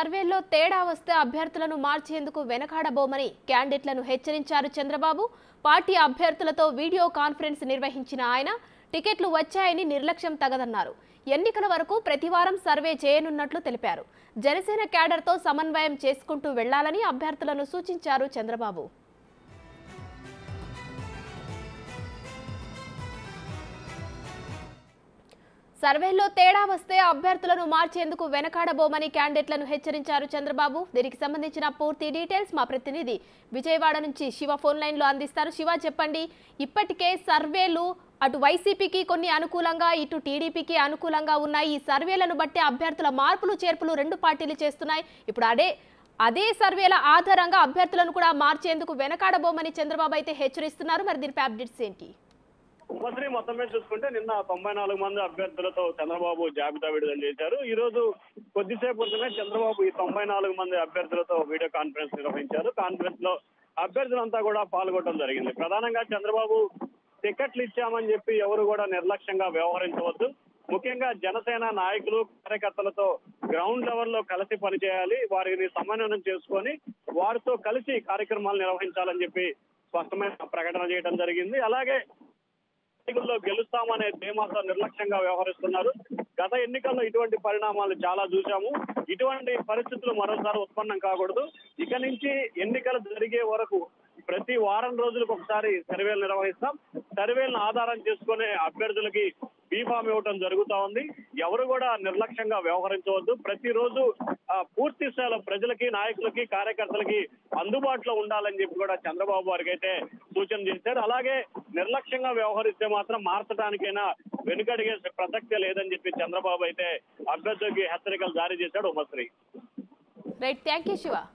సర్వేల్లో తేడా వస్తే అభ్యర్థులను మార్చేందుకు వెనకాడబోమని క్యాండిడేట్లను హెచ్చరించారు చంద్రబాబు పార్టీ అభ్యర్థులతో వీడియో కాన్ఫరెన్స్ నిర్వహించిన ఆయన టికెట్లు వచ్చాయని నిర్లక్ష్యం తగదన్నారు ఎన్నికల వరకు ప్రతివారం సర్వే చేయనున్నట్లు తెలిపారు జనసేన క్యాడర్తో సమన్వయం చేసుకుంటూ వెళ్లాలని అభ్యర్థులను సూచించారు చంద్రబాబు సర్వేలో తేడా వస్తే అభ్యర్థులను మార్చేందుకు వెనకాడబోమని క్యాండిడేట్లను హెచ్చరించారు చంద్రబాబు దీనికి సంబంధించిన పూర్తి డీటెయిల్స్ మా ప్రతినిధి విజయవాడ నుంచి శివ ఫోన్ లైన్ లో అందిస్తారు శివ చెప్పండి ఇప్పటికే సర్వేలు అటు వైసీపీకి కొన్ని అనుకూలంగా ఇటు టీడీపీకి అనుకూలంగా ఉన్నాయి ఈ సర్వేలను బట్టి అభ్యర్థుల మార్పులు చేర్పులు రెండు పార్టీలు చేస్తున్నాయి ఇప్పుడు అదే అదే సర్వేల ఆధారంగా అభ్యర్థులను కూడా మార్చేందుకు వెనకాడబోమని చంద్రబాబు అయితే హెచ్చరిస్తున్నారు మరి దీనిపై అప్డేట్స్ ఏంటి ఉపశ్రీ మొత్తం మీద చూసుకుంటే నిన్న తొంభై నాలుగు మంది అభ్యర్థులతో చంద్రబాబు జాబితా విడుదల చేశారు ఈ రోజు కొద్దిసేపు క్రితమే చంద్రబాబు ఈ తొంభై నాలుగు మంది అభ్యర్థులతో వీడియో కాన్ఫరెన్స్ నిర్వహించారు కాన్ఫరెన్స్ లో అభ్యర్థులంతా కూడా పాల్గొనడం జరిగింది ప్రధానంగా చంద్రబాబు టికెట్లు ఇచ్చామని చెప్పి ఎవరు కూడా నిర్లక్ష్యంగా వ్యవహరించవద్దు ముఖ్యంగా జనసేన నాయకులు కార్యకర్తలతో గ్రౌండ్ లెవెల్ లో కలిసి పనిచేయాలి వారిని సమన్వయం చేసుకొని వారితో కలిసి కార్యక్రమాలు నిర్వహించాలని చెప్పి స్పష్టమైన ప్రకటన చేయడం జరిగింది అలాగే ఎన్నికల్లో గెలుస్తామనే ధీమాతో నిర్లక్ష్యంగా వ్యవహరిస్తున్నారు గత ఎన్నికల్లో ఇటువంటి పరిణామాలు చాలా చూశాము ఇటువంటి పరిస్థితులు మరోసారి ఉత్పన్నం కాకూడదు ఇక నుంచి ఎన్నికలు జరిగే వరకు ప్రతి వారం రోజులకు ఒకసారి సర్వేలు నిర్వహిస్తాం సర్వేలను ఆధారం చేసుకునే అభ్యర్థులకి బీఫామ్ ఇవ్వటం జరుగుతా ఉంది ఎవరు కూడా నిర్లక్ష్యంగా వ్యవహరించవద్దు ప్రతిరోజు ఆ, పూర్తి స్థాయిలో ప్రజలకి నాయకులకి కార్యకర్తలకి అందుబాటులో ఉండాలని చెప్పి కూడా చంద్రబాబు వారికి అయితే సూచన చేశారు అలాగే నిర్లక్ష్యంగా వ్యవహరిస్తే మాత్రం మార్చడానికైనా వెనుకడిగే ప్రసక్తే లేదని చెప్పి చంద్రబాబు అయితే అభ్యర్థులకి హెచ్చరికలు జారీ చేశాడు Umashri right thank you Shiva